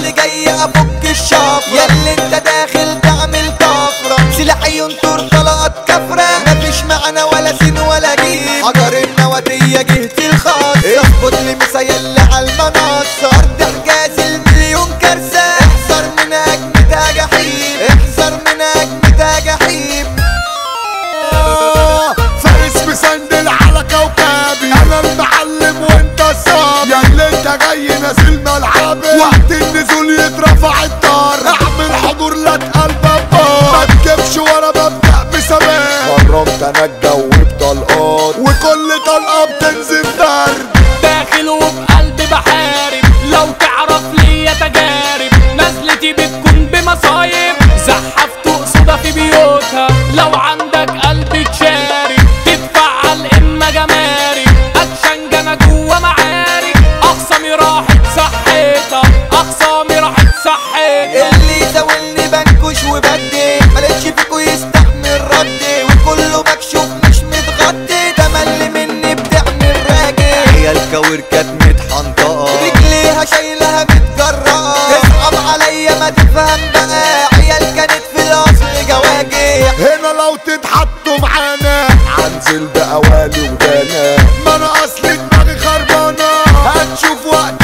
اللي جاي افك الشفرة ياللي انت داخل تعمل طفرة سلاحي ينطر طلقات كفرة مفيش معنا ولا سين ولا جيم حجر النواتية جهتي الخاص اخبط لي مسيل على المنصة ارض حجاز المليون كارثة احذر من اجمدها جحيم احذر من اجمدها جحيم فارس مسندل على كوكبي انا المعلم وانت الصاب يا اللي انت جاي نازل ملعبي وقت النزول يترفع الدار اعمل حضور لا تقل بابا ما تجيبش ورا ببدأ بسماء قربت انا الجو بطلقات وكل طلقه بتنزل درب داخل وبقلبي بحارب لو تعرف ليا تجارب نزلتي بتكون بمصايب زحفت قصودها في بيوتها لو عندك قلب تشارك تتفعل اما جمارك اكشن جانا جوا معارك اخصامي راحت صحيتها اخصامي راحت صحيتها اللي يزاولني بنكش وبدي ملقتش فيكو يستحمل ردي وكله مكشوف مش متغطي ده ملي مني بتعمل راجل هي الكوير كانت متحنطقة رجليها شايلها متجرأة اصعب عليا ما تفهم بقى عيال كانت في الاصل جواجع هنا لو تتحطوا معانا هنزل بأوالي ودانا ما انا اصلي دماغي خربانة هتشوف وقت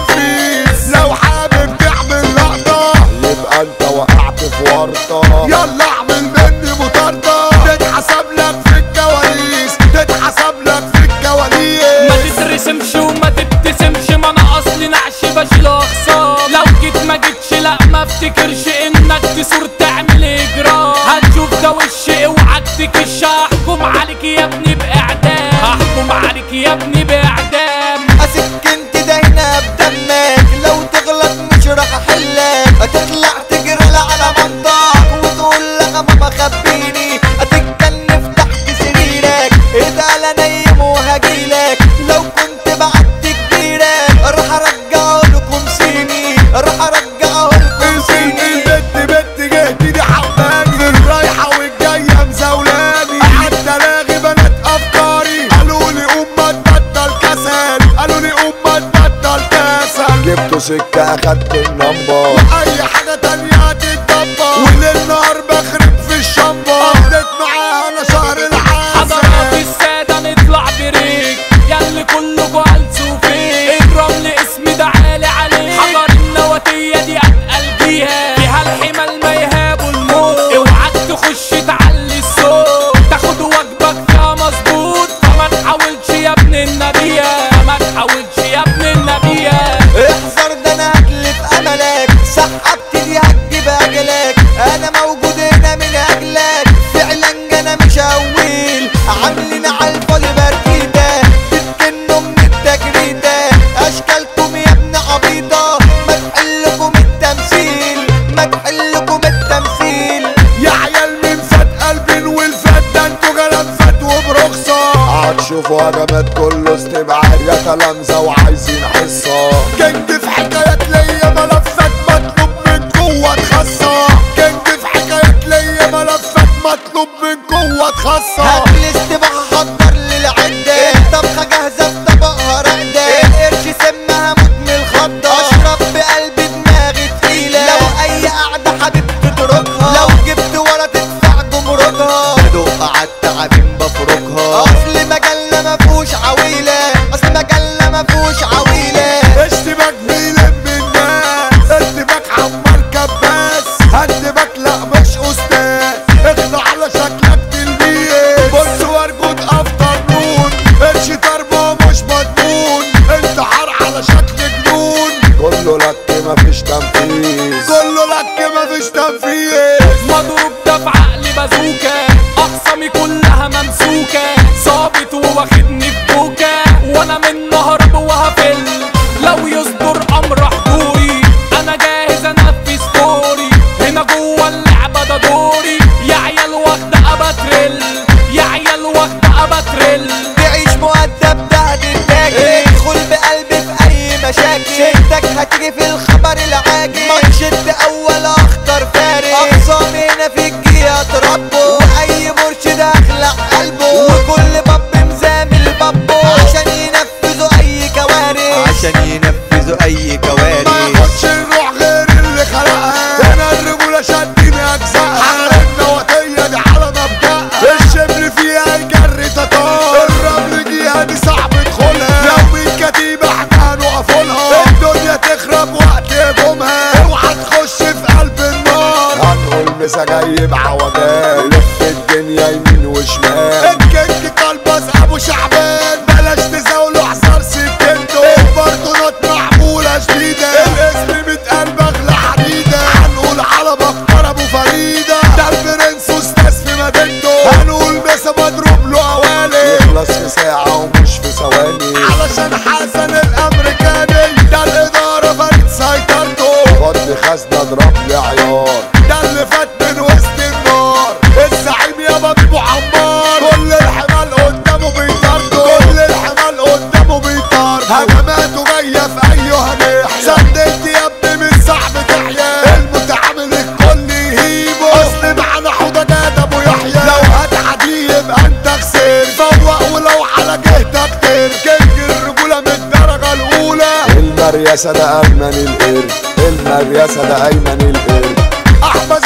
التنفيذ لو حابب تعمل لقطة يبقى انت وقعت في ورطة يلا اعمل مني مطاردة تتحسب لك في الكواليس تتحسب لك في الكواليس ما تترسمش وما تبتسمش ما انا اصلي نعش بشيل اخصام لو جيت ما جيتش لا ما افتكرش انك تثور تعمل اجرام هتشوف ده وش اوعى تكش هحكم عليك يا ابني باعدام هحكم عليك يا ابني باعدام اسكنت ده هنا بدمك لو تغلط مش راح احلك هتطلع تجري على منطقك وتقول لها ماما خبيني هتتكلف تحت سريرك اذا لا نايم وهجيلك لو كنت بعت كبيرك راح ارجعه لكم سيني راح ارجعه لكم سيني البت بت جهتي دي حباني الرايحة والجاية مزولاني قعدت الاغي بنات افكاري قالوا لي قوم ما تبطل كسل قالوا لي قوم ما تبطل كسل جبتوا سكة اخدت النمبر اي حاجة تانية هتتدبر وليل نهار بخرب في الشمبر قضيت معاها انا شهر حضرات العسل السادة نطلع بريك ياللي كلكوا هلسوا فيك الرمل اسمي ده عالي عليك حجر النواتية دي اتقل بيها فيها الحمل ما يهابوا الموت اوعاك تخش تعلي الصوت تاخد واجبك فيها مظبوط فما تحاولش يا ابن النبية فما تحاولش يا ابن النبية احذر ده انا هتلف املك سحبت دي هتجيب اجلك انا موجود هنا من اجلك فعلا انا مش اول عاملين على الفاضي بركيده بتكنوا من التجريده اشكالكم يا ابن عبيطه ما تحلكم التمثيل ما تحلكم التمثيل يا عيال من فات قلبين والفات ده انتوا جلد فات وبرخصة هتشوفوا هجمات كله استبعاد يا تلامذة وعايزين حصة كنت في حكايات ليا ملفات مطلوب من قوة خاصة كنت في حكايات ليا ملفات مطلوب من قوة خاصة هات الاستباح حضر للعدة الطبخة جاهزة في طبقها راقدة القرش سمها موت من الخضة اشرب بقلبي دماغي تقيلة لو اي قعدة حبيب تتركها لو جبت ورا تدفع جمركها بدق عالتعابين بفركها اصل مجلة مفهوش عويلة اصل مجلة مفهوش عويلة اشتباك بيلم الناس اشتباك عمال كباس هندبك لا مش استاذ اخلع على شكلك تلميذ بص ورجود افضل نون قرش ضربه مش مضمون انتحار على شكل جنون كله لك مفيش تنفيذ كله لك مفيش تنفيذ مضروب ده في عقلي بازوكا اخصامي كلها ممسوكة ظابط وواخدني في بوكا وانا من نهرب وهفل لو يصدر امر حضوري انا جاهز انفذ دوري هنا جوه اللعبة ده دوري يا عيال واخدة اباتريل يا عيال واخدة اباتريل تعيش مؤدب ده هتتاجر ادخل بقلبي في اي مشاكل شدك هتيجي في الخبر العاجل ما تشد اول اخطر فارق اقسامي هنا في الجيه اتربوا واي مرشد اخلع قلبه وكل باب مزامل بابه هجماته جاية في ايها ناحية سندلت يا ابني من صعب تحيا المتعامل الكل يهيبه اصل معانا حوضة جاد ابو يحيى لو هتعدي يبقى انت خسرت فوق ولو على جهتك تركن الرجولة من الدرجة الاولى المريسة ده أيمن القرد المريسة ده أيمن القرد احمد